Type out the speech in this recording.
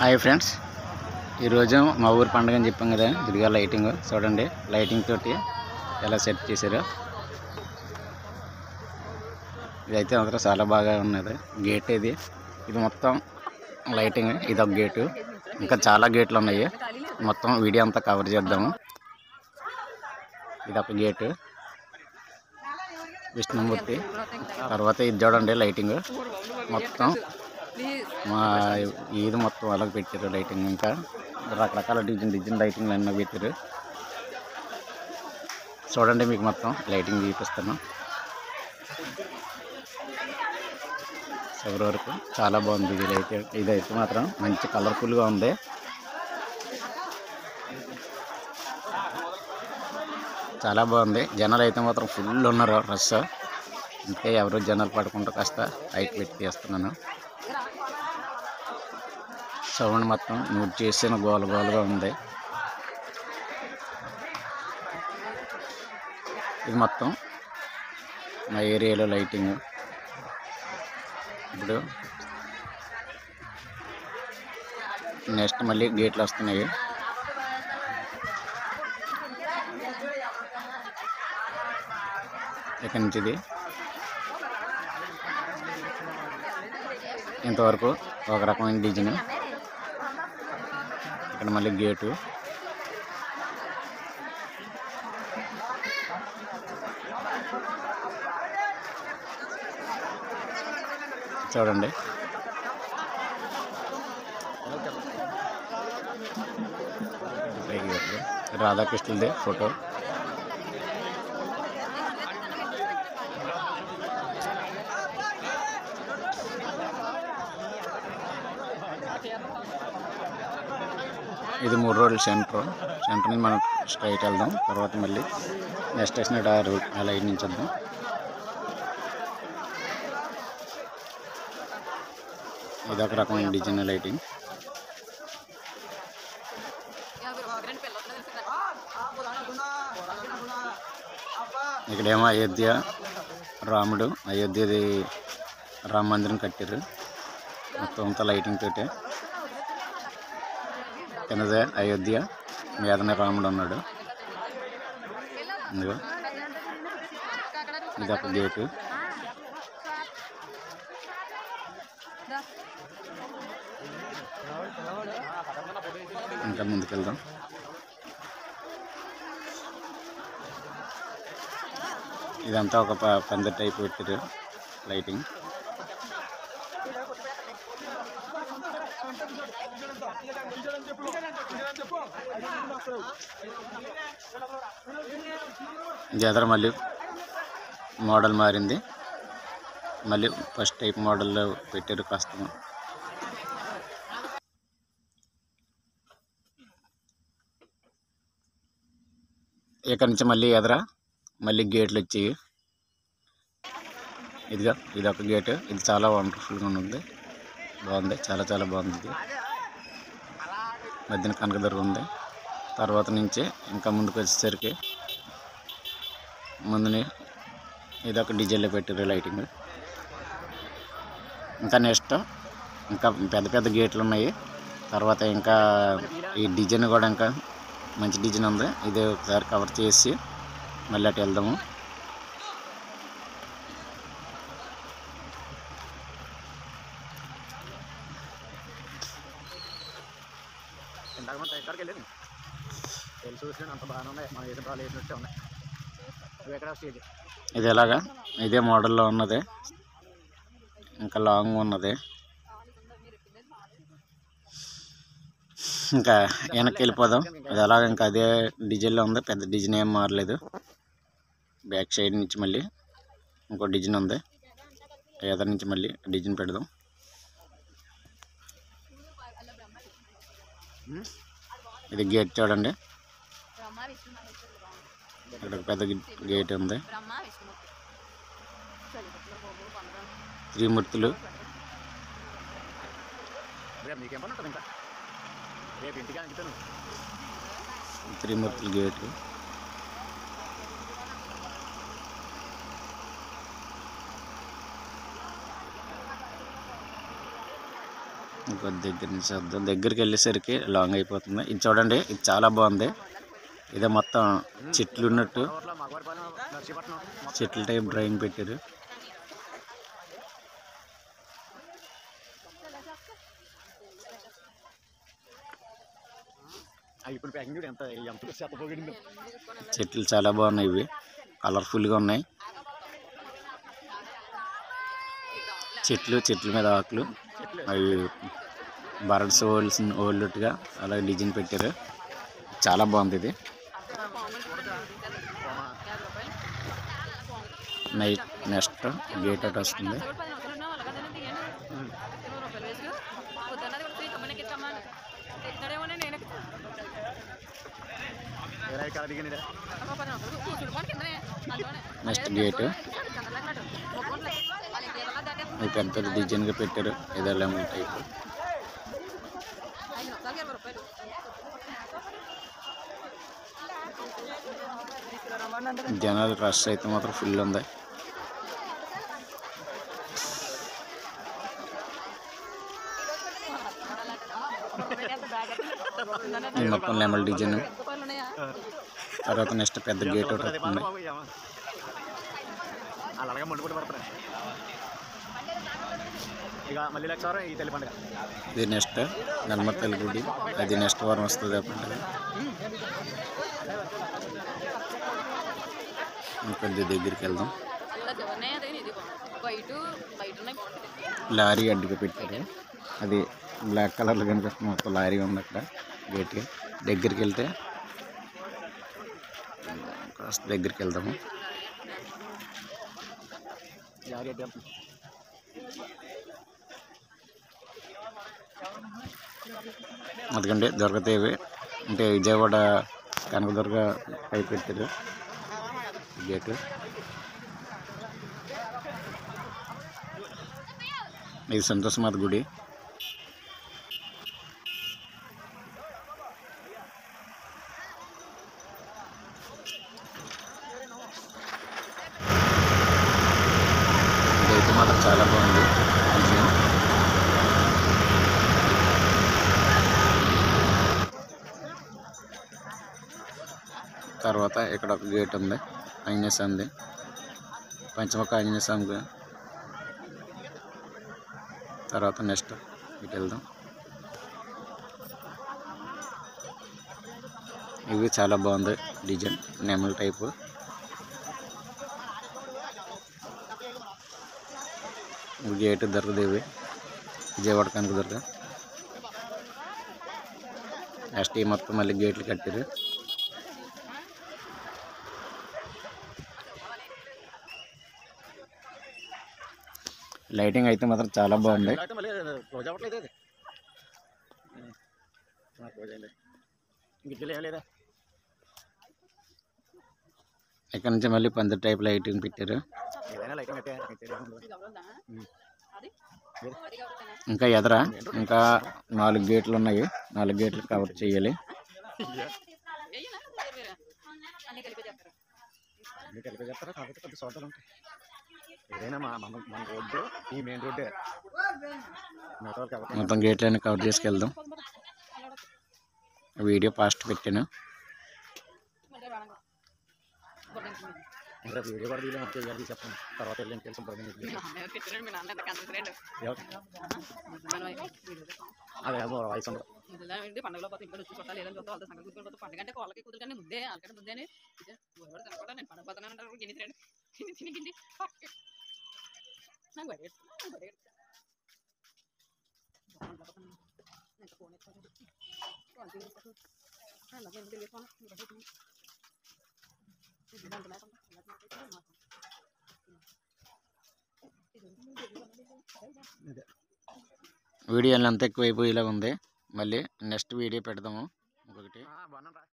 Hi friends ఈరోజు మా ఊరు పండుగ అని చెప్పాం కదా ఇదిగా లైటింగ్ చూడండి లైటింగ్ తోటి ఎలా సెట్ చేశారో ఇదైతే మాత్రం చాలా బాగా ఉన్నది గేట్ ఇది ఇది మొత్తం లైటింగ్ ఇది ఒక గేటు ఇంకా చాలా గేట్లు ఉన్నాయి మొత్తం వీడియో అంతా కవర్ చేద్దాము ఇది ఒక గేటు విష్ణుమూర్తి తర్వాత ఇది చూడండి లైటింగ్ మొత్తం మా ఇది మొత్తం అలాగ పెట్టారు లైటింగ్ ఇంకా రకరకాల డిజైన్ డిజైన్ లైటింగ్ అన్నీ పెట్టారు చూడండి మీకు మొత్తం లైటింగ్ చూపిస్తాను చివరి వరకు చాలా బాగుంది ఇదైతే ఇదైతే మాత్రం మంచి కలర్ఫుల్గా ఉంది చాలా బాగుంది జనాలు అయితే మాత్రం ఫుల్ ఉన్నారు రష్ ఇంకా ఎవరు జనాలు పడకుండా కాస్త హైట్ పెట్టి తీస్తున్నాను సౌండ్ మొత్తం మ్యూట్ చేసిన గోల గోలుగా ఉంది ఇది మొత్తం మా ఏరియాలో లైటింగ్ ఇప్పుడు నెక్స్ట్ మళ్ళీ గేట్లు వస్తున్నాయి ఇక్కడి నుంచి ఇది ఇంతవరకు ఒక రకమైన డిజైన్ ఇక్కడ మళ్ళీ గేటు చూడండి పైకి వెళ్తే రాధాకృష్ణులది ఫోటో ఇది మూడు రోడ్ల సెంటర్ సెంటర్ నుంచి మనం స్ట్రైట్ వెళ్దాం తర్వాత మళ్ళీ నెక్స్ట్ స్టేషన్ ఆ రోడ్ ఆ లైన్ నుంచి వద్దాం ఇది ఒక రకమైన డిజైన్ లైటింగ్ ఇక్కడేమో అయోధ్య రాముడు అయోధ్యది రామ మందిరం కట్టారు మొత్తం అంతా లైటింగ్ తోటి కిందదే అయోధ్య మీదనే రాముడు ఉన్నాడు ఇదిగో ఇది ఒక గేటు ఇంకా ముందుకెళ్దాం ఇదంతా ఒక ప- పందిరి టైప్ పెట్టారు లైటింగ్ జాతర మళ్ళీ మోడల్ మారింది మళ్ళీ ఫస్ట్ టైప్ మోడల్లో పెట్టారు కాస్త ఇక్కడ నుంచి మళ్ళీ ఎదర మళ్ళీ గేట్లు వచ్చి ఇదిగా ఇది ఒక గేటు ఇది చాలా వండర్ఫుల్గా ఉంది బాగుంది చాలా చాలా బాగుంది ఇది మధ్యన కనకదుర్గ ఉంది తర్వాత నుంచి ఇంకా ముందుకు వచ్చేసరికి ముందుని ఇది ఒక డీజేలో పెట్టారు లైటింగ్ ఇంకా నెక్స్ట్ ఇంకా పెద్ద పెద్ద గేట్లు ఉన్నాయి తర్వాత ఇంకా ఈ డిజైన్ కూడా ఇంకా మంచి డిజైన్ ఉంది ఇది ఒకసారి కవర్ చేసి మళ్ళీ అటు వెళ్దాము ఇందాక మనం ఎక్కడికి వెళ్ళింది తెలుసు చూసిన అంత బాగానే ఉన్నాయి మనం వేసిన రాళ్ళు వేసినట్టే ఉన్నాయి నువ్వు ఎక్కడ స్టేజ్ ఇది ఎలాగా ఇదే మోడల్లో ఉన్నది ఇంకా లాంగ్ ఉన్నది ఇంకా వెనక్కి వెళ్ళిపోదాం ఇది అలాగ ఇంకా అదే డిజైన్లో ఉంది పెద్ద డిజైన్ ఏం మారలేదు బ్యాక్ సైడ్ నుంచి మళ్ళీ ఇంకో డిజైన్ ఉంది ఎదర్ నుంచి మళ్ళీ డిజైన్ పెడదాం ఇది గేట్ చూడండి ఇక్కడ ఒక పెద్ద గేట్ ఉంది త్రిమూర్తులు రేపు నీకేం పని ఉంటుంది ఇంకా రేపు ఇంటికి అనిపిస్తాను త్రిమూర్తుల గేటు ఇంకో దగ్గర నుంచి వద్దాం దగ్గరికి వెళ్ళేసరికి లాంగ్ అయిపోతుంది ఇది చూడండి ఇది చాలా బాగుంది ఇదే మొత్తం చెట్లు ఉన్నట్టు ఊర్లో మగవారిపాలెం నర్సీపట్నం మొత్తం చెట్ల టైప్ డ్రాయింగ్ పెట్టారు అవి ఇప్పుడు ప్యాకింగ్ చూడు ఎంత ఎంత చెప్పబోగింది చెట్లు చాలా బాగున్నాయి ఇవి కలర్ఫుల్గా ఉన్నాయి చెట్లు చెట్ల మీద ఆకులు చెట్లు అవి బర్డ్స్ ఓల్స్ ఓల్డ్గా అలా డిజైన్ పెట్టారు చాలా బాగుంది ఇది నైట్ నెక్స్ట్ గేట్ అవుట్ వస్తుంది వేరే కాడ దిగినదే నెక్స్ట్ గేట్ అది పెద్ద డిజైన్గా పెట్టారు ఏదో లెమన్ టైప్ జనాలు రష్ అయితే మాత్రం ఫుల్ ఉంది ఇది మొత్తం లెమన్ డిజైన్ తర్వాత నెక్స్ట్ పెద్ద గేట్ ఒకటి వస్తుంది వాళ్ళు అలాగే ముందు కూడా పడుతున్నాయి ఇక మళ్ళీ లక్షవారం ఈ తల్లి పండుగ ఇది నెక్స్ట్ గణమతల్లి గుడి అది నెక్స్ట్ వారం వస్తుంది ఆ పండుగ ఇంకొద్ది దగ్గరికి వెళ్దాం వైట్ బయట ఉన్నాయి బాగుంటుంది లారీ అడ్డుగా పెట్టారు అది బ్లాక్ కలర్లో కనిపిస్తుంది మొత్తం లారీ ఉంది అక్కడ గేట్కి దగ్గరికి వెళ్తే కాస్త దగ్గరికి వెళ్దాము యాభై ఐదు వెళ్తుంది. ఎందుకంటే దొరకతేవి అంటే విజయవాడ కనకదుర్గ పై పెట్టారు గేటు ఇది సంతోషమాత గుడి ఇదైతే మాత్రం చాలా బాగుంది డిజైన్ తర్వాత ఇక్కడ ఒక గేట్ ఉంది ఆంజనేయ స్వామిది పంచముఖ ఆంజనేయ స్వామికి తర్వాత నెక్స్ట్ ఇటు వెళ్దాం ఇవి చాలా బాగుంది డిజైన్ నెమల్ టైపు ఇవి గేట్ దొరకదేవి విజయవాడ కనుక దొరక నెక్స్ట్ ఈ మొత్తం మళ్ళీ గేట్లు కట్టారు లైటింగ్ అయితే మాత్రం చాలా బాగుంది లేకపోతే మళ్ళీ రోజు అవ్వట్లేదు అది నాకు రోజు అయింది ఇంక ఏం లేదా ఇక్కడ నుంచి మళ్ళీ పంది టైప్ లైటింగ్ పెట్టారు ఏదైనా లైటింగ్ అయితే అయితే ఏముంది. అది ఏది? అది కావచ్చునా? ఇంకా ఎదర ఇంకా నాలుగు గేట్లు ఉన్నాయి నాలుగు గేట్లు కవర్ చేయాలి ఏయ్యనా? వేరే. అన్ని కలిపి చెప్తారు అన్ని కలిపి చేస్తారా కాకపోతే కొద్ది సోదాలు ఉంటాయి ఏదైనా మా మన మన రోడ్డు ఈ మెయిన్ రోడ్డే మిగతా వాళ్ళకి ఎవరికి మొత్తం గేట్లన్నీ కవర్ చేసుకెళ్దాం వీడియో ఫాస్ట్ పెట్టాను మళ్ళీ రావడం బొడ్డంకి మీద. ఇంకా వీడియో కూడా తీయలేము వచ్చే ఇవాళ చెప్పండి తర్వాత వెళ్ళి ఇంటికి వెళ్ళి శుభ్రంగా నీకు. మీ నాన్న పెట్టాడు మీ నాన్న ఎంత కన్సల్టెంట్ ఎవరు? మనం వీడియో అదే ఏమో వయసు ఉండదు ఇదిలా ఏంటి పండుగలో పోతే ఇంట్లో వచ్చి చుట్టాలు ఏదని చూస్తే వాళ్ళతో సంగతి కూర్చొని పోతే పండుగ అంటే వాళ్ళకి కుదురు కానీ ముద్దే వాళ్ళకంటే ముద్దే అని ఇదే ఎవరు తినకుండా నేను పండుగ పోతాను అంటారు గిన్ని తినండి గిన్ని తిని గిన్ని నాకు బయట నాకు బయట ఫోన్ ఎత్తుకోండి ఫోన్ తీసుకుంటారు అలాగే ఎందుకు వెళ్ళిపోను ఇదంతా లేకుండా వీడియో అంతా ఎక్కువైపోయేలా ఉంది మళ్ళీ నెక్స్ట్ వీడియో పెడదాము ఇంకొకటి బాగున్నాను రా